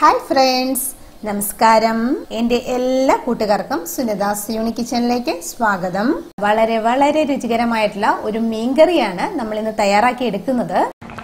hi friends നമസ്കാരം എന്റെ എല്ലാ കൂട്ടുകാർക്കും സുനിതാസ് യൂണി കിച്ചണിലേക്ക് സ്വാഗതം വളരെ വളരെ രുചികരമായിട്ടുള്ള ഒരു മീൻകറിയാണ് നമ്മൾ ഇന്ന് തയ്യാറാക്കി എടുക്കുന്നത്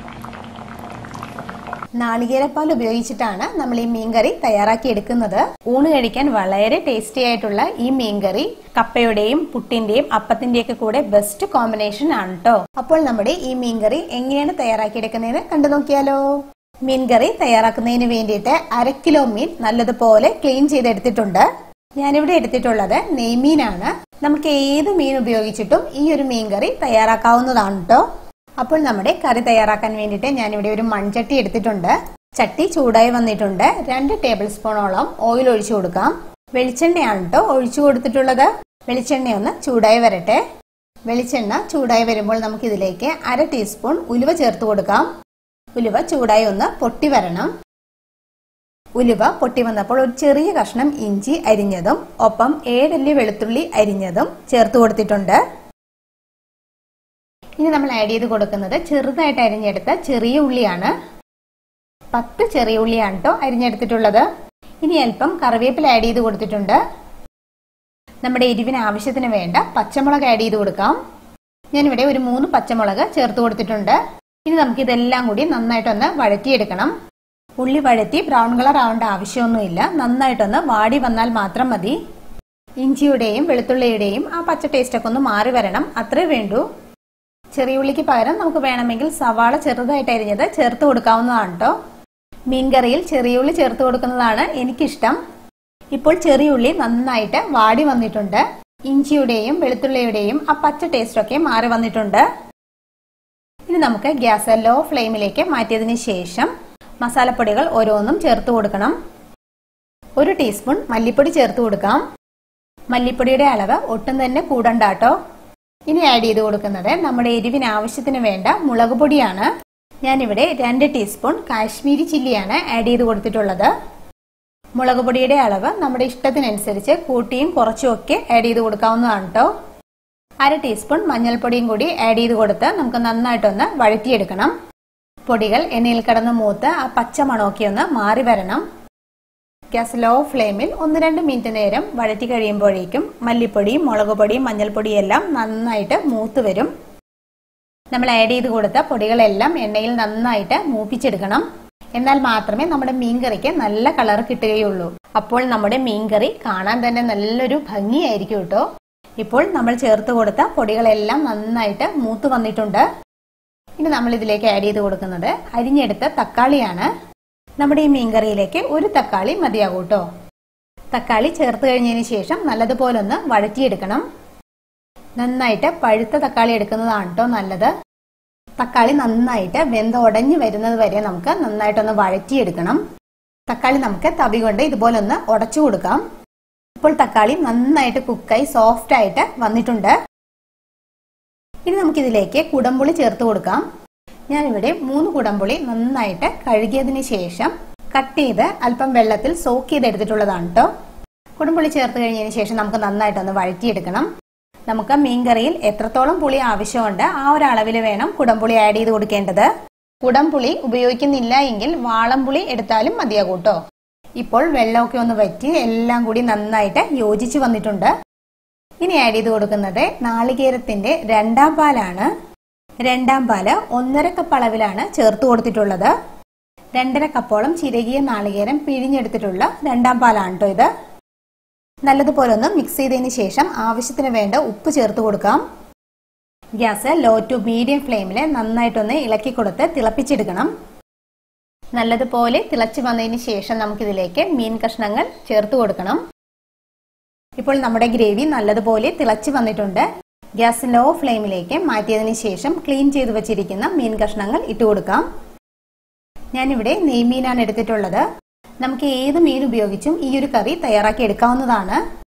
നാളികേരപ്പാൽ ഉപയോഗിച്ചിട്ടാണ് നമ്മൾ ഈ മീൻകറി തയ്യാറാക്കി എടുക്കുന്നത് ഊണ് കഴിക്കാൻ വളരെ ടേസ്റ്റി ആയിട്ടുള്ള ഈ മീൻകറി കപ്പയുടെയും പുട്ടിന്റെയും അപ്പത്തിന്റെയൊക്കെ കൂടെ ബെസ്റ്റ് കോമ്പിനേഷൻ ആണ് കേട്ടോ അപ്പോൾ നമ്മുടെ ഈ മീൻകറി എങ്ങനെയാണ് തയ്യാറാക്കി എടുക്കുന്നതെന്ന് കണ്ടു നോക്കിയാലോ മീൻകറി തയ്യാറാക്കുന്നതിന് വേണ്ടിയിട്ട് അര കിലോ മീൻ നല്ലതുപോലെ ക്ലീൻ ചെയ്തെടുത്തിട്ടുണ്ട് ഞാനിവിടെ എടുത്തിട്ടുള്ളത് നെയ്മീനാണ് നമുക്ക് ഏത് മീൻ ഉപയോഗിച്ചിട്ടും ഈ ഒരു മീൻകറി തയ്യാറാക്കാവുന്നതാണ് കേട്ടോ അപ്പോൾ നമ്മുടെ കറി തയ്യാറാക്കാൻ വേണ്ടിയിട്ട് ഞാനിവിടെ ഒരു മൺചട്ടി എടുത്തിട്ടുണ്ട് ചട്ടി ചൂടായി വന്നിട്ടുണ്ട് രണ്ട് ടേബിൾ സ്പൂണോളം ഓയിൽ ഒഴിച്ചു കൊടുക്കാം വെളിച്ചെണ്ണയാണ് കേട്ടോ ഒഴിച്ചു കൊടുത്തിട്ടുള്ളത് വെളിച്ചെണ്ണ ഒന്ന് ചൂടായി വരട്ടെ വെളിച്ചെണ്ണ ചൂടായി വരുമ്പോൾ നമുക്ക് ഇതിലേക്ക് അര ടീസ്പൂൺ ഉലുവ ചേർത്ത് കൊടുക്കാം ഉലുവ ചൂടായി ഒന്ന് പൊട്ടി വരണം ഉലുവ പൊട്ടി വന്നപ്പോൾ ഒരു ചെറിയ കഷ്ണം ഇഞ്ചി അരിഞ്ഞതും ഒപ്പം ഏഴല്ലി വെളുത്തുള്ളി അരിഞ്ഞതും ചേർത്ത് കൊടുത്തിട്ടുണ്ട് ഇനി നമ്മൾ ആഡ് ചെയ്ത് കൊടുക്കുന്നത് ചെറുതായിട്ട് അരിഞ്ഞെടുത്ത ചെറിയ ഉള്ളിയാണ് പത്ത് ചെറിയ ഉള്ളിയാണ് കേട്ടോ അരിഞ്ഞെടുത്തിട്ടുള്ളത് ഇനി അല്പം കറിവേപ്പില ആഡ് ചെയ്ത് കൊടുത്തിട്ടുണ്ട് നമ്മുടെ എരിവിന് ആവശ്യത്തിന് വേണ്ട പച്ചമുളക് ആഡ് ചെയ്ത് കൊടുക്കാം ഞാനിവിടെ ഒരു മൂന്ന് പച്ചമുളക് ചേർത്ത് കൊടുത്തിട്ടുണ്ട് ഇനി നമുക്ക് ഇതെല്ലാം കൂടി നന്നായിട്ടൊന്ന് വഴറ്റിയെടുക്കണം ഉള്ളി വഴറ്റി ബ്രൗൺ കളർ ആവേണ്ട ആവശ്യമൊന്നുമില്ല നന്നായിട്ടൊന്ന് വാടി വന്നാൽ മാത്രം മതി ഇഞ്ചിയുടെയും വെളുത്തുള്ളിയുടെയും ആ പച്ച ടേസ്റ്റ് ഒക്കെ ഒന്ന് മാറി വരണം അത്രേ വേണ്ടൂ ചെറിയ ഉള്ളിക്ക് പകരം നമുക്ക് വേണമെങ്കിൽ സവാള ചെറുതായിട്ട് അരിഞ്ഞത് ചേർത്ത് കൊടുക്കാവുന്നതാണ് കേട്ടോ മീൻകറിയിൽ ചെറിയ ഉള്ളി ചേർത്ത് കൊടുക്കുന്നതാണ് എനിക്കിഷ്ടം ഇപ്പോൾ ചെറിയ ഉള്ളി നന്നായിട്ട് വാടി വന്നിട്ടുണ്ട് ഇഞ്ചിയുടെയും വെളുത്തുള്ളിയുടെയും ആ പച്ച ടേസ്റ്റ് ഒക്കെ മാറി വന്നിട്ടുണ്ട് ഇനി നമുക്ക് ഗ്യാസ് ലോ ഫ്ലെയിമിലേക്ക് മാറ്റിയതിന് ശേഷം മസാലപ്പൊടികൾ ഓരോന്നും ചേർത്ത് കൊടുക്കണം ഒരു ടീസ്പൂൺ മല്ലിപ്പൊടി ചേർത്ത് കൊടുക്കാം മല്ലിപ്പൊടിയുടെ അളവ് ഒട്ടും തന്നെ കൂടണ്ട കേട്ടോ ഇനി ആഡ് ചെയ്ത് കൊടുക്കുന്നത് നമ്മുടെ എരിവിന് ആവശ്യത്തിന് വേണ്ട മുളക് പൊടിയാണ് ഞാനിവിടെ രണ്ട് ടീസ്പൂൺ കാശ്മീരി ചില്ലിയാണ് ആഡ് ചെയ്ത് കൊടുത്തിട്ടുള്ളത് മുളക് പൊടിയുടെ അളവ് നമ്മുടെ ഇഷ്ടത്തിനനുസരിച്ച് കൂട്ടിയും കുറച്ചും ഒക്കെ ആഡ് ചെയ്ത് കൊടുക്കാവുന്നതാണ് കേട്ടോ അര ടീസ്പൂൺ മഞ്ഞൾപ്പൊടിയും കൂടി ആഡ് ചെയ്ത് കൊടുത്ത് നമുക്ക് നന്നായിട്ടൊന്ന് വഴറ്റിയെടുക്കണം പൊടികൾ എണ്ണയിൽ കിടന്ന് മൂത്ത് ആ പച്ച മണമൊക്കെ ഒന്ന് മാറി വരണം ഗ്യാസ് ലോ ഫ്ലെയിമിൽ ഒന്ന് രണ്ട് മിനിറ്റ് നേരം വഴറ്റി കഴിയുമ്പോഴേക്കും മല്ലിപ്പൊടിയും മുളക് പൊടിയും മഞ്ഞൾപ്പൊടിയും എല്ലാം നന്നായിട്ട് മൂത്ത് വരും നമ്മൾ ആഡ് ചെയ്ത് കൊടുത്ത പൊടികളെല്ലാം എണ്ണയിൽ നന്നായിട്ട് മൂപ്പിച്ചെടുക്കണം എന്നാൽ മാത്രമേ നമ്മുടെ മീൻകറിക്ക് നല്ല കളർ കിട്ടുകയുള്ളൂ അപ്പോൾ നമ്മുടെ മീൻകറി കാണാൻ തന്നെ നല്ലൊരു ഭംഗിയായിരിക്കും കേട്ടോ ഇപ്പോൾ നമ്മൾ ചേർത്ത് കൊടുത്ത പൊടികളെല്ലാം നന്നായിട്ട് മൂത്ത് വന്നിട്ടുണ്ട് ഇനി നമ്മൾ ഇതിലേക്ക് ആഡ് ചെയ്ത് കൊടുക്കുന്നത് അരിഞ്ഞെടുത്ത തക്കാളിയാണ് നമ്മുടെ ഈ മീൻകറിയിലേക്ക് ഒരു തക്കാളി മതിയാകും കേട്ടോ തക്കാളി ചേർത്ത് കഴിഞ്ഞതിന് ശേഷം നല്ലതുപോലെ ഒന്ന് വഴറ്റിയെടുക്കണം നന്നായിട്ട് പഴുത്ത തക്കാളി എടുക്കുന്നതാണ് കേട്ടോ നല്ലത് തക്കാളി നന്നായിട്ട് വെന്ത് ഉടഞ്ഞു വരുന്നത് വരെ നമുക്ക് നന്നായിട്ടൊന്ന് വഴറ്റിയെടുക്കണം തക്കാളി നമുക്ക് തവി കൊണ്ട് ഇതുപോലെ ഒന്ന് ഉടച്ചു കൊടുക്കാം ഇപ്പോൾ തക്കാളി നന്നായിട്ട് കുക്കായി സോഫ്റ്റ് ആയിട്ട് വന്നിട്ടുണ്ട് ഇനി നമുക്കിതിലേക്ക് കുടംപുളി ചേർത്ത് കൊടുക്കാം ഞാനിവിടെ മൂന്ന് കുടംപുളി നന്നായിട്ട് കഴുകിയതിന് ശേഷം കട്ട് ചെയ്ത് അല്പം വെള്ളത്തിൽ സോക്ക് ചെയ്തെടുത്തിട്ടുള്ളതാണ് കേട്ടോ കുടംപുളി ചേർത്ത് കഴിഞ്ഞതിന് ശേഷം നമുക്ക് നന്നായിട്ടൊന്ന് വഴറ്റിയെടുക്കണം നമുക്ക് മീൻകറിയിൽ എത്രത്തോളം പുളി ആവശ്യമുണ്ട് ആ ഒരു അളവിൽ വേണം കുടംപുളി ആഡ് ചെയ്ത് കൊടുക്കേണ്ടത് കുടംപുളി ഉപയോഗിക്കുന്നില്ല എങ്കിൽ വാളംപുളി എടുത്താലും മതിയാകും കേട്ടോ ഇപ്പോൾ വെള്ളമൊക്കെ ഒന്ന് വറ്റി എല്ലാം കൂടി നന്നായിട്ട് യോജിച്ച് വന്നിട്ടുണ്ട് ഇനി ആഡ് ചെയ്ത് കൊടുക്കുന്നത് നാളികേരത്തിന്റെ രണ്ടാം പാലാണ് രണ്ടാം പാല് ഒന്നര കപ്പ് അളവിലാണ് ചേർത്ത് കൊടുത്തിട്ടുള്ളത് രണ്ടര കപ്പോളം ചിരകിയ നാളികേരം പിഴിഞ്ഞെടുത്തിട്ടുള്ള രണ്ടാം പാലാണ് കേട്ടോ ഇത് നല്ലതുപോലെ ഒന്ന് മിക്സ് ചെയ്തതിന് ശേഷം ആവശ്യത്തിന് വേണ്ട ഉപ്പ് ചേർത്ത് കൊടുക്കാം ഗ്യാസ് ലോ ടു മീഡിയം ഫ്ലെയിമിൽ നന്നായിട്ടൊന്ന് ഇളക്കി കൊടുത്ത് തിളപ്പിച്ചെടുക്കണം നല്ലതുപോലെ തിളച്ചു വന്നതിന് ശേഷം നമുക്കിതിലേക്ക് മീൻ കഷ്ണങ്ങൾ ചേർത്ത് കൊടുക്കണം ഇപ്പോൾ നമ്മുടെ ഗ്രേവി നല്ലതുപോലെ തിളച്ചു വന്നിട്ടുണ്ട് ഗ്യാസ് ലോ ഫ്ലെയിമിലേക്ക് മാറ്റിയതിന് ശേഷം ക്ലീൻ ചെയ്ത് വെച്ചിരിക്കുന്ന മീൻ കഷ്ണങ്ങൾ ഇട്ട് കൊടുക്കാം ഞാനിവിടെ നെയ്മീനാണ് എടുത്തിട്ടുള്ളത് നമുക്ക് ഏത് മീൻ ഉപയോഗിച്ചും ഈ ഒരു കറി തയ്യാറാക്കി എടുക്കാവുന്നതാണ്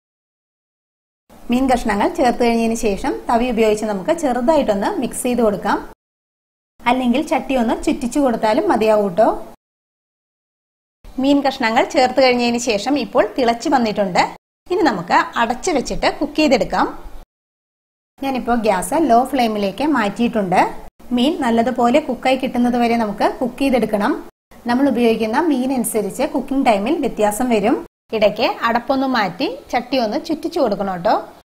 മീൻ കഷ്ണങ്ങൾ ചേർത്ത് കഴിഞ്ഞതിന് ശേഷം തവി ഉപയോഗിച്ച് നമുക്ക് ചെറുതായിട്ടൊന്ന് മിക്സ് ചെയ്ത് കൊടുക്കാം അല്ലെങ്കിൽ ചട്ടി ഒന്ന് ചുറ്റിച്ചു കൊടുത്താലും മതിയാവും കേട്ടോ മീൻ കഷ്ണങ്ങൾ ചേർത്ത് കഴിഞ്ഞതിന് ശേഷം ഇപ്പോൾ തിളച്ചു വന്നിട്ടുണ്ട് ഇനി നമുക്ക് അടച്ചു വെച്ചിട്ട് കുക്ക് ചെയ്തെടുക്കാം ഞാനിപ്പോൾ ഗ്യാസ് ലോ ഫ്ലെയിമിലേക്ക് മാറ്റിയിട്ടുണ്ട് മീൻ നല്ലതുപോലെ കുക്കായി കിട്ടുന്നത് വരെ നമുക്ക് കുക്ക് ചെയ്തെടുക്കണം നമ്മൾ ഉപയോഗിക്കുന്ന മീൻ അനുസരിച്ച് കുക്കിംഗ് ടൈമിൽ വ്യത്യാസം വരും ഇടയ്ക്ക് അടപ്പൊന്ന് മാറ്റി ചട്ടി ഒന്ന് ചുറ്റിച്ചു കൊടുക്കണം കേട്ടോ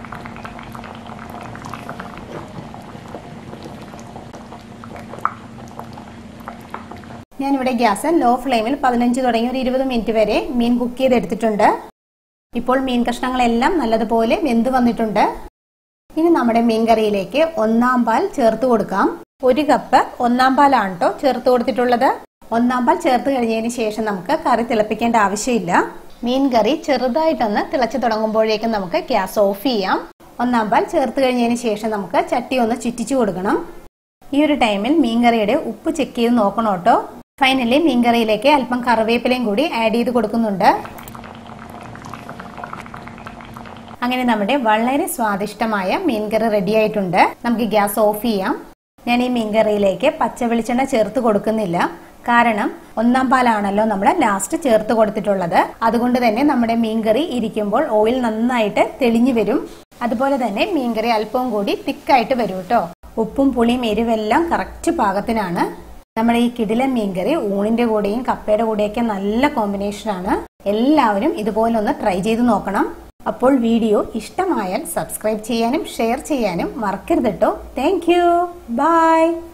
ഞാനിവിടെ ഗ്യാസ് ലോ ഫ്ലെയിമിൽ പതിനഞ്ച് തുടങ്ങി ഒരു ഇരുപത് മിനിറ്റ് വരെ മീൻ കുക്ക് ചെയ്തെടുത്തിട്ടുണ്ട് ഇപ്പോൾ മീൻ കഷ്ണങ്ങളെല്ലാം നല്ലതുപോലെ വെന്ത് വന്നിട്ടുണ്ട് ഇനി നമ്മുടെ മീൻ കറിയിലേക്ക് ഒന്നാം പാൽ ചേർത്ത് കൊടുക്കാം ഒരു കപ്പ് ഒന്നാം പാലാണ് കേട്ടോ ചേർത്ത് കൊടുത്തിട്ടുള്ളത് ഒന്നാം പാൽ ചേർത്ത് കഴിഞ്ഞതിന് ശേഷം നമുക്ക് കറി തിളപ്പിക്കേണ്ട ആവശ്യമില്ല മീൻ കറി ചെറുതായിട്ടൊന്ന് തിളച്ചു തുടങ്ങുമ്പോഴേക്കും നമുക്ക് ഗ്യാസ് ഓഫ് ചെയ്യാം ഒന്നാം പാൽ ചേർത്ത് കഴിഞ്ഞതിന് ശേഷം നമുക്ക് ചട്ടി ഒന്ന് ചുറ്റിച്ചു കൊടുക്കണം ഈ ഒരു ടൈമിൽ മീൻകറിയുടെ ഉപ്പ് ചെക്ക് ചെയ്ത് നോക്കണം കേട്ടോ ഫൈനലി മീൻകറിയിലേക്ക് അല്പം കറിവേപ്പിലയും കൂടി ആഡ് ചെയ്ത് കൊടുക്കുന്നുണ്ട് അങ്ങനെ നമ്മുടെ വളരെ സ്വാദിഷ്ടമായ മീൻകറി റെഡി ആയിട്ടുണ്ട് നമുക്ക് ഗ്യാസ് ഓഫ് ചെയ്യാം ഞാൻ ഈ മീൻകറിയിലേക്ക് പച്ച വെളിച്ചെണ്ണ ചേർത്ത് കൊടുക്കുന്നില്ല കാരണം ഒന്നാം പാലാണല്ലോ നമ്മൾ ലാസ്റ്റ് ചേർത്ത് കൊടുത്തിട്ടുള്ളത് അതുകൊണ്ട് തന്നെ നമ്മുടെ മീൻകറി ഇരിക്കുമ്പോൾ ഓയിൽ നന്നായിട്ട് തെളിഞ്ഞു വരും അതുപോലെ തന്നെ മീൻകറി അല്പവും കൂടി തിക്കായിട്ട് വരും കേട്ടോ ഉപ്പും പുളിയും എരിവെല്ലാം കറക്റ്റ് പാകത്തിനാണ് നമ്മുടെ ഈ കിടിലൻ മീൻകറി ഊണിന്റെ കൂടെയും കപ്പയുടെ കൂടെയൊക്കെ നല്ല കോമ്പിനേഷനാണ് എല്ലാവരും ഇതുപോലെ ഒന്ന് ട്രൈ ചെയ്ത് നോക്കണം അപ്പോൾ വീഡിയോ ഇഷ്ടമായാൽ സബ്സ്ക്രൈബ് ചെയ്യാനും ഷെയർ ചെയ്യാനും മറക്കരുത് കേട്ടോ താങ്ക് യു ബൈ